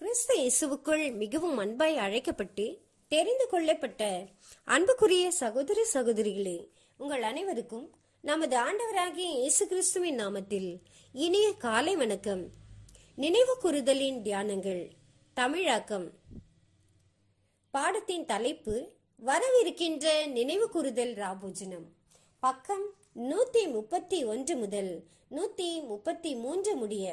கிறிஸ்து இயேசுவுக்குள் மிகவும் அன்பாய் அழைக்கப்பட்டு தெரிந்து கொள்ளப்பட்ட அன்புக்குரிய சகோதர சகோதரிகளே உங்கள் அனைவருக்கும் நமது ஆண்டவராகிய இயேசு கிறிஸ்துவின் நாமத்தில் இனிய காலை வணக்கம் நினைவு கூறுதலின் தியானங்கள் தமிழாக்கம் பாடத்தின் தலைப்பு வரவிருக்கின்ற நினைவு கூறுதல் ராபோஜனம் பக்கம் நூத்தி முப்பத்தி ஒன்று முதல் நூத்தி முப்பத்தி மூன்று முடிய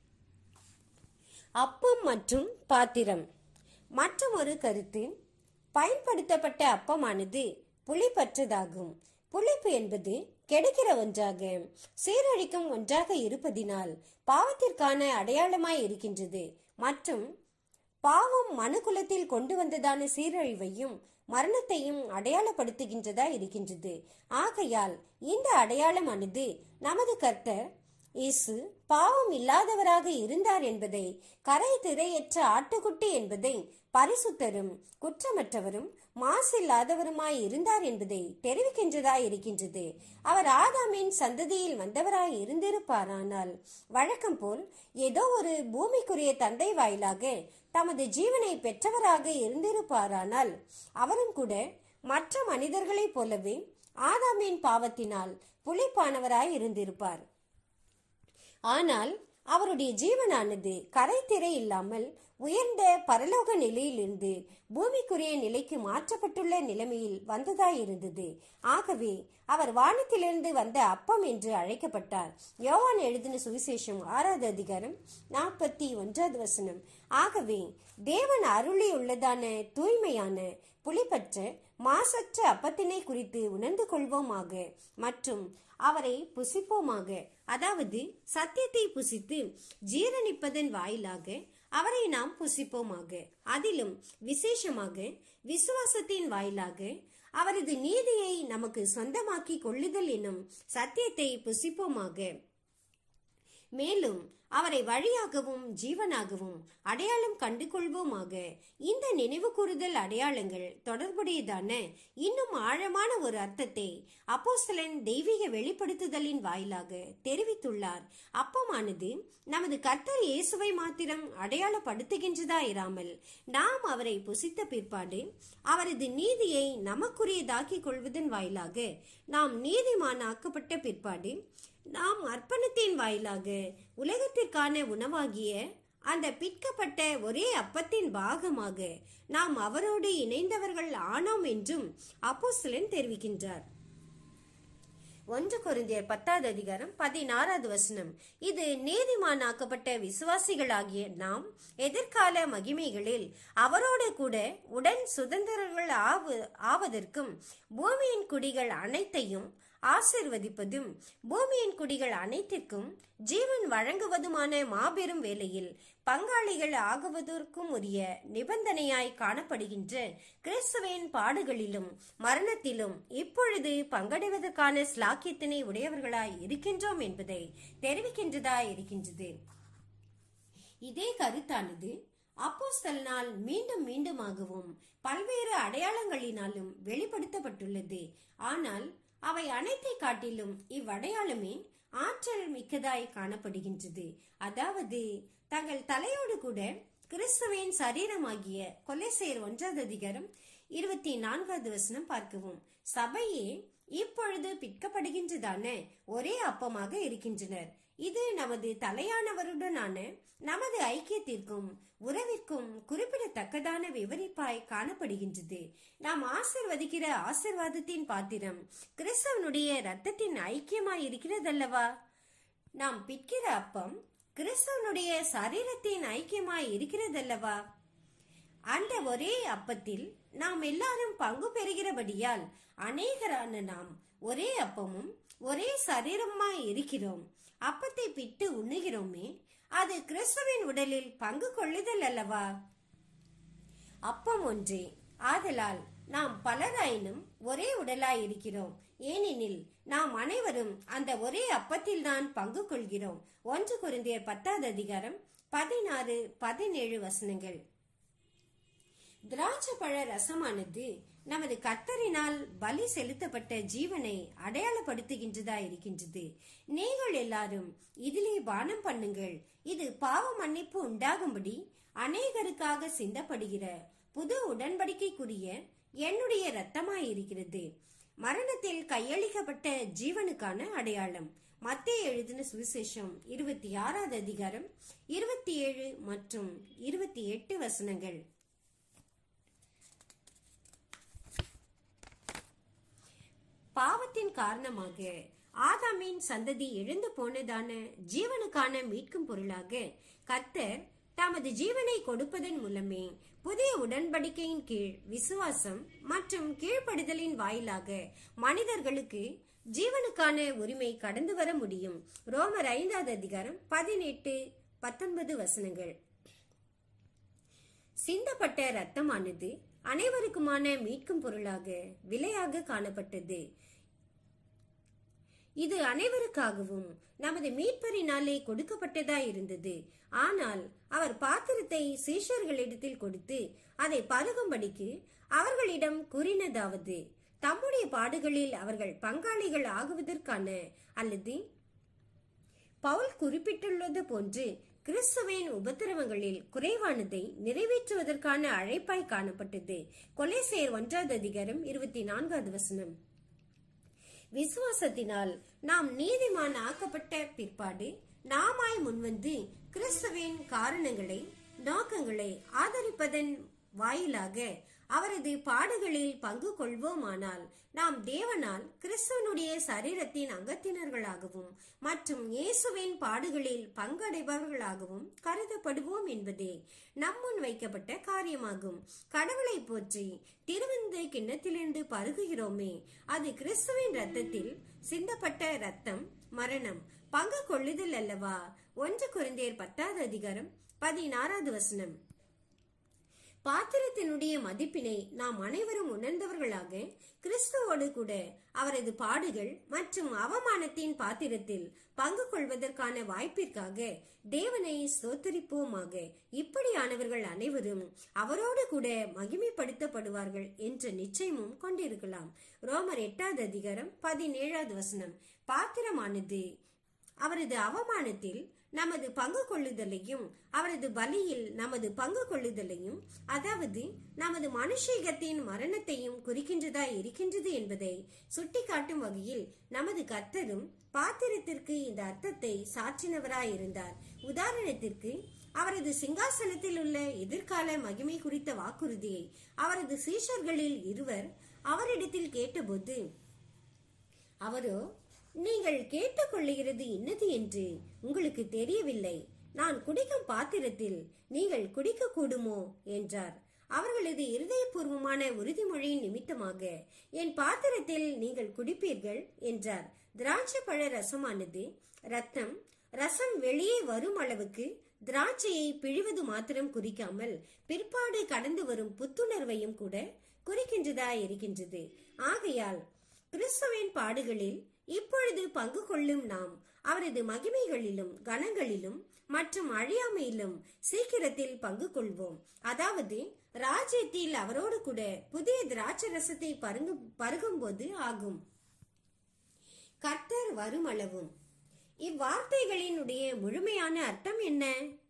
அப்பம் மற்றும் பாத்திரம் மற்றும் ஒரு கருத்து பயன்படுத்தப்பட்ட அப்பமானது புளிப்பற்றதாகும் புளிப்பு என்பது கெடுக்கிற ஒன்றாக சீரழிக்கும் ஒன்றாக இருப்பதினால் பாவத்திற்கான அடையாளமாய் இருக்கின்றது மற்றும் பாவம் மனுக்குலத்தில் கொண்டு வந்ததான சீரழிவையும் மரணத்தையும் அடையாளப்படுத்துகின்றதா இருக்கின்றது ஆகையால் இந்த அடையாளமானது நமது கர்த்தர் இயேசு பாவம் இல்லாதவராக இருந்தார் என்பதை கரை திரையற்ற ஆட்டுக்குட்டி என்பதை பரிசுத்தரும் குற்றமற்றவரும் மாசில்லாதவருமாய் இருந்தார் என்பதை தெரிவிக்கின்றதாய் இருக்கின்றது அவர் ஆதாமின் சந்ததியில் வந்தவராய் இருந்திருப்பாரானால் வழக்கம் போல் ஏதோ ஒரு பூமிக்குரிய தந்தை வாயிலாக தமது ஜீவனை பெற்றவராக இருந்திருப்பாரானால் அவரும் கூட மற்ற மனிதர்களைப் போலவே ஆதாமின் பாவத்தினால் புளிப்பானவராய் இருந்திருப்பார் ஆனால் அவருடைய ஜீவனானது கரைத்திரை இல்லாமல் உயர்ந்த பரலோக நிலையிலிருந்து பூமிக்குரிய நிலைக்கு மாற்றப்பட்டுள்ள நிலைமையில் வந்ததாய் இருந்தது ஆகவே அவர் வானத்திலிருந்து வந்த அப்பம் என்று அழைக்கப்பட்டார் யோவான் எழுதின சுவிசேஷம் ஆறாவது அதிகாரம் நாற்பத்தி ஒன்றாவது வசனம் ஆகவே தேவன் அருளி உள்ளதான தூய்மையான புலிப்பற்ற மாசற்ற அப்பத்தினை குறித்து உணர்ந்து கொள்வோமாக மற்றும் அவரை புசிப்போமாக அதாவது சத்தியத்தை புசித்து ஜீரணிப்பதன் வாயிலாக அவரை நாம் புசிப்போமாக அதிலும் விசேஷமாக விசுவாசத்தின் வாயிலாக அவரது நீதியை நமக்கு சொந்தமாக்கி கொள்ளுதல் என்னும் சத்தியத்தை புசிப்போமாக மேலும் அவரை வழியாகவும் ஜீவனாகவும் அடையாளம் கண்டு கொள்வோமாக இந்த நினைவு கூறுதல் அடையாளங்கள் தொடர்புடையதான இன்னும் ஆழமான ஒரு அர்த்தத்தை அப்போஸ்தலன் தெய்வீக வெளிப்படுத்துதலின் வாயிலாக தெரிவித்துள்ளார் அப்பமானது நமது கர்த்தர் இயேசுவை மாத்திரம் அடையாளப்படுத்துகின்றதா இராமல் நாம் அவரை புசித்த பிற்பாடு அவரது நீதியை நமக்குரியதாக்கிக் கொள்வதன் வாயிலாக நாம் நீதிமானாக்கப்பட்ட பிற்பாடு நாம் அர்ப்பணத்தின் வாயிலாக உலகத்திற்கான உணவாகிய அந்த பிற்கப்பட்ட ஒரே அப்பத்தின் பாகமாக நாம் அவரோடு இணைந்தவர்கள் ஆனோம் என்றும் அப்போஸ்தலன் தெரிவிக்கின்றார் ஒன்று கொரிந்தியர் பத்தாவது அதிகாரம் பதினாறாவது வசனம் இது நீதிமானாக்கப்பட்ட விசுவாசிகளாகிய நாம் எதிர்கால மகிமைகளில் அவரோடு கூட உடன் சுதந்திரர்கள் ஆவு ஆவதற்கும் பூமியின் குடிகள் அனைத்தையும் ஆசிர்வதிப்பதும் பூமியின் குடிகள் அனைத்திற்கும் ஜீவன் வழங்குவதுமான மாபெரும் வேலையில் பங்காளிகள் ஆகுவதற்கும் உரிய நிபந்தனையாய் காணப்படுகின்ற கிறிஸ்துவின் பாடுகளிலும் மரணத்திலும் இப்பொழுது பங்கடைவதற்கான ஸ்லாக்கியத்தினை உடையவர்களாய் இருக்கின்றோம் என்பதை தெரிவிக்கின்றதாய் இருக்கின்றது இதே கருத்தானது அப்போஸ்தலனால் மீண்டும் மீண்டுமாகவும் பல்வேறு அடையாளங்களினாலும் வெளிப்படுத்தப்பட்டுள்ளது ஆனால் அவை அனைத்தை காட்டிலும் இவ்வடையாளமே ஆற்றல் மிக்கதாய் காணப்படுகின்றது அதாவது தங்கள் தலையோடு கூட கிறிஸ்துவின் சரீரமாகிய கொலைசேர் ஒன்றாவது அதிகாரம் இருபத்தி நான்காவது வசனம் பார்க்கவும் சபையே இப்பொழுது பிற்கப்படுகின்றதான ஒரே அப்பமாக இருக்கின்றனர் இது நமது தலையானவருடனான நமது ஐக்கியத்திற்கும் உறவிற்கும் குறிப்பிடத்தக்கதான விவரிப்பாய் காணப்படுகின்றது நாம் ஆசிர்வதிக்கிற ஆசிர்வாதத்தின் பாத்திரம் கிறிஸ்தவனுடைய ரத்தத்தின் ஐக்கியமாய் இருக்கிறதல்லவா நாம் பிற்கிற அப்பம் கிறிஸ்தவனுடைய சரீரத்தின் ஐக்கியமாய் இருக்கிறதல்லவா அந்த ஒரே அப்பத்தில் நாம் எல்லாரும் பங்கு பெறுகிறபடியால் அநேகரான நாம் ஒரே அப்பமும் ஒரே சரீரமாய் இருக்கிறோம் அப்பத்தை பிட்டு உண்ணுகிறோமே அது கிறிஸ்துவின் உடலில் பங்கு கொள்ளுதல் அல்லவா அப்பம் ஒன்றே ஆதலால் நாம் பலராயினும் ஒரே உடலாய் இருக்கிறோம் ஏனெனில் நாம் அனைவரும் அந்த ஒரே அப்பத்தில் தான் பங்கு கொள்கிறோம் ஒன்று குருந்தியர் பத்தாவது அதிகாரம் பதினாறு பதினேழு வசனங்கள் திராட்சைப்பழ ரசமானது நமது கர்த்தரினால் பலி செலுத்தப்பட்ட ஜீவனை அடையாளப்படுத்துகின்றதா இருக்கின்றது நீங்கள் எல்லாரும் இதிலே பானம் பண்ணுங்கள் இது பாவ மன்னிப்பு உண்டாகும்படி அநேகருக்காக சிந்தப்படுகிற புது உடன்படிக்கைக்குரிய என்னுடைய இரத்தமாயிருக்கிறது மரணத்தில் கையளிக்கப்பட்ட ஜீவனுக்கான அடையாளம் மத்திய எழுதின சுவிசேஷம் இருபத்தி ஆறாவது அதிகாரம் இருபத்தி ஏழு மற்றும் இருபத்தி எட்டு வசனங்கள் பாவத்தின் காரணமாக ஆதாமின் சந்ததி எழுந்து போனதான ஜீவனுக்கான மீட்கும் பொருளாக கர்த்தர் தமது ஜீவனை கொடுப்பதன் மூலமே புதிய உடன்படிக்கையின் கீழ் விசுவாசம் மற்றும் கீழ்ப்படுதலின் வாயிலாக மனிதர்களுக்கு ஜீவனுக்கான உரிமை கடந்து வர முடியும் ரோமர் ஐந்தாவது அதிகாரம் பதினெட்டு பத்தொன்பது வசனங்கள் சிந்தப்பட்ட இரத்தமானது அனைவருக்குமான மீட்கும் பொருளாக விலையாக காணப்பட்டது இது அனைவருக்காகவும் நமது மீட்பரினாலே கொடுக்கப்பட்டதா இருந்தது ஆனால் அவர் பாத்திரத்தை சீஷர்களிடத்தில் கொடுத்து அதை பருகும்படிக்கு அவர்களிடம் கூறினதாவது தம்முடைய பாடுகளில் அவர்கள் பங்காளிகள் ஆகுவதற்கான அல்லது பவுல் குறிப்பிட்டுள்ளது போன்று கிறிஸ்துவின் உபத்திரவங்களில் குறைவானதை நிறைவேற்றுவதற்கான அழைப்பாய் காணப்பட்டது கொலேசேர் ஒன்றாவது அதிகாரம் இருபத்தி நான்காவது வசனம் விசுவாசத்தினால் நாம் நீதிமான் ஆக்கப்பட்ட பிற்பாடு நாமாய் முன்வந்து கிறிஸ்துவின் காரணங்களை நோக்கங்களை ஆதரிப்பதன் வாயிலாக அவரது பாடுகளில் பங்கு கொள்வோமானால் நாம் தேவனால் கிறிஸ்துவனுடைய சரீரத்தின் அங்கத்தினர்களாகவும் மற்றும் இயேசுவின் பாடுகளில் பங்கடைபவர்களாகவும் கருதப்படுவோம் என்பதே நம்முன் வைக்கப்பட்ட காரியமாகும் கடவுளை போற்றி திருவந்து கிண்ணத்திலிருந்து பருகுகிறோமே அது கிறிஸ்துவின் ரத்தத்தில் சிந்தப்பட்ட ரத்தம் மரணம் பங்கு கொள்ளுதல் அல்லவா ஒன்று குறைந்தேர் பத்தாவது அதிகாரம் பதினாறாவது வசனம் பாத்திரத்தினுடைய மதிப்பினை நாம் அனைவரும் உணர்ந்தவர்களாக கிறிஸ்துவோடு கூட அவரது பாடுகள் மற்றும் அவமானத்தின் பாத்திரத்தில் பங்கு கொள்வதற்கான வாய்ப்பிற்காக தேவனை ஸ்தோத்தரிப்போமாக இப்படியானவர்கள் அனைவரும் அவரோடு கூட மகிமைப்படுத்தப்படுவார்கள் என்ற நிச்சயமும் கொண்டிருக்கலாம் ரோமர் எட்டாவது அதிகாரம் பதினேழாவது வசனம் பாத்திரமானது அவரது அவமானத்தில் நமது பங்கு கொள்ளுதலையும் அவரது பலியில் நமது பங்கு கொள்ளுதலையும் அதாவது நமது மனுஷீகத்தின் மரணத்தையும் குறிக்கின்றதா இருக்கின்றது என்பதை சுட்டிக்காட்டும் வகையில் நமது கர்த்தரும் பாத்திரத்திற்கு இந்த அர்த்தத்தை சாற்றினவராயிருந்தார் உதாரணத்திற்கு அவரது சிங்காசனத்தில் உள்ள எதிர்கால மகிமை குறித்த வாக்குறுதியை அவரது சீஷர்களில் இருவர் அவரிடத்தில் கேட்டபோது அவரோ நீங்கள் கேட்டுக்கொள்ளுகிறது இன்னது என்று உங்களுக்கு தெரியவில்லை நான் குடிக்கும் பாத்திரத்தில் நீங்கள் குடிக்க கூடுமோ என்றார் அவர்களது இருதயபூர்வமான உறுதிமொழியின் நிமித்தமாக என் பாத்திரத்தில் நீங்கள் குடிப்பீர்கள் என்றார் திராட்சை பழ ரசமானது ரத்தம் ரசம் வெளியே வரும் அளவுக்கு திராட்சையை பிழிவது மாத்திரம் குறிக்காமல் பிற்பாடு கடந்து வரும் புத்துணர்வையும் கூட குறிக்கின்றதா இருக்கின்றது ஆகையால் கிறிஸ்துவின் பாடுகளில் இப்பொழுது பங்கு கொள்ளும் நாம் அவரது மகிமைகளிலும் கணங்களிலும் மற்றும் அழியாமையிலும் சீக்கிரத்தில் பங்கு கொள்வோம் அதாவது ராஜ்யத்தில் அவரோடு கூட புதிய திராட்சை ரசத்தை பருங்கு பருகும்போது ஆகும் கர்த்தர் வருமளவும் இவ்வார்த்தைகளினுடைய முழுமையான அர்த்தம் என்ன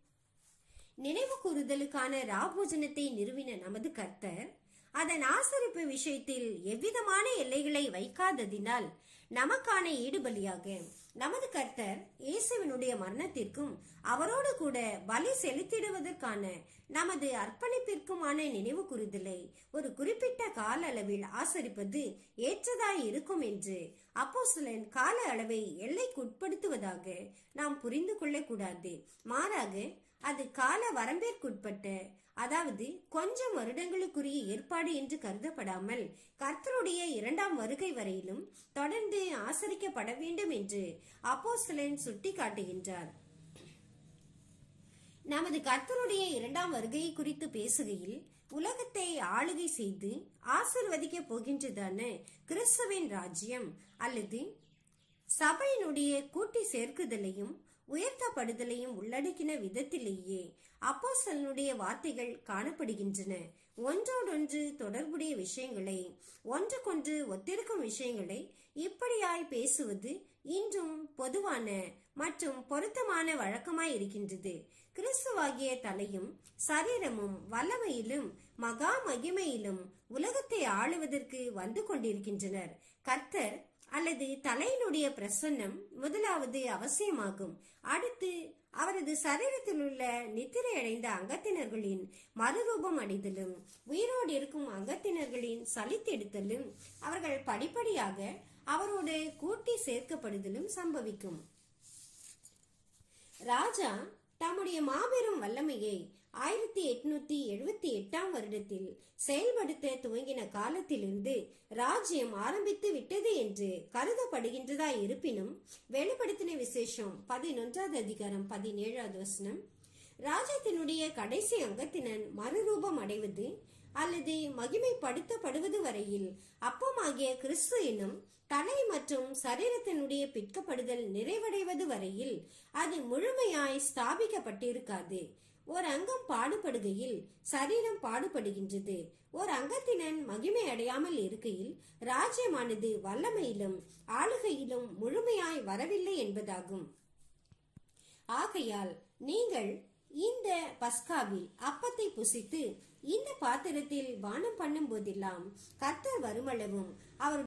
நினைவு கூறுதலுக்கான ராபோஜனத்தை நிறுவின நமது கர்த்தர் அதன் ஆசரிப்பு விஷயத்தில் எவ்விதமான எல்லைகளை வைக்காததினால் நமக்கான ஈடுபலியாக நமது கர்த்தர் இயேசுவினுடைய மரணத்திற்கும் அவரோடு கூட பலி செலுத்திடுவதற்கான நமது அர்ப்பணிப்பிற்குமான நினைவு கூறுதலை ஒரு குறிப்பிட்ட கால அளவில் ஆசரிப்பது ஏற்றதாய் இருக்கும் என்று அப்போஸ்தலன் கால அளவை எல்லைக்குட்படுத்துவதாக நாம் புரிந்து கொள்ளக்கூடாது மாறாக அது கால வரம்பிற்குட்பட்ட அதாவது கொஞ்சம் வருடங்களுக்குரிய ஏற்பாடு என்று கருதப்படாமல் கர்த்தருடைய இரண்டாம் வருகை வரையிலும் தொடர்ந்து ஆசரிக்கப்பட வேண்டும் என்று அப்போஸ்தலன் சுட்டி காட்டுகின்றார் நமது கர்த்தருடைய இரண்டாம் வருகையை குறித்து பேசுகையில் உலகத்தை ஆளுகை செய்து ஆசிர்வதிக்க போகின்றதான கிறிஸ்துவின் ராஜ்யம் அல்லது சபையினுடைய கூட்டி சேர்க்குதலையும் உயர்த்தப்படுதலையும் உள்ளடக்கின விதத்திலேயே அப்போஸ்தலனுடைய வார்த்தைகள் காணப்படுகின்றன ஒன்றோடொன்று தொடர்புடைய விஷயங்களை ஒன்றுக்கொன்று ஒத்திருக்கும் விஷயங்களை இப்படியாய் பேசுவது இன்றும் பொதுவான மற்றும் பொருத்தமான வழக்கமாய் இருக்கின்றது கிறிஸ்துவாகிய தலையும் சரீரமும் வல்லமையிலும் மகா மகிமையிலும் உலகத்தை ஆளுவதற்கு வந்து கொண்டிருக்கின்றனர் கர்த்தர் அல்லது தலையினுடைய பிரசன்னம் முதலாவது அவசியமாகும் அடுத்து அவரது சரீரத்தில் உள்ள நித்திரை அடைந்த அங்கத்தினர்களின் மறுரூபம் அடைதலும் உயிரோடு இருக்கும் அங்கத்தினர்களின் சலித்தெடுத்தலும் அவர்கள் படிப்படியாக அவரோடு கூட்டி சேர்க்கப்படுதலும் சம்பவிக்கும் ராஜா தம்முடைய மாபெரும் வல்லமையை ஆயிரத்தி எட்நூத்தி எழுபத்தி எட்டாம் வருடத்தில் செயல்படுத்த துவங்கின காலத்திலிருந்து ராஜ்யம் ஆரம்பித்து விட்டது என்று கருதப்படுகின்றதா இருப்பினும் வெளிப்படுத்தின விசேஷம் பதினொன்றாவது அதிகாரம் பதினேழாவது வசனம் ராஜ்யத்தினுடைய கடைசி அங்கத்தினன் மறுரூபம் அடைவது அல்லது மகிமைப்படுத்தப்படுவது வரையில் அப்பமாகிய கிறிஸ்து எனும் தலை மற்றும் சரீரத்தினுடைய பிற்கப்படுதல் நிறைவடைவது வரையில் அது முழுமையாய் ஸ்தாபிக்கப்பட்டிருக்காது ஒரு அங்கம் பாடுபடுகையில் சரீரம் பாடுபடுகின்றது ஒரு அங்கத்தினன் மகிமை அடையாமல் இருக்கையில் ராஜ்யமானது வல்லமையிலும் ஆளுகையிலும் முழுமையாய் வரவில்லை என்பதாகும் ஆகையால் நீங்கள் இந்த பஸ்காவில் அப்பத்தை புசித்து இந்த பாத்திரத்தில் பானம் பண்ணும் போதெல்லாம் கர்த்தர் வருமளவும் அவர்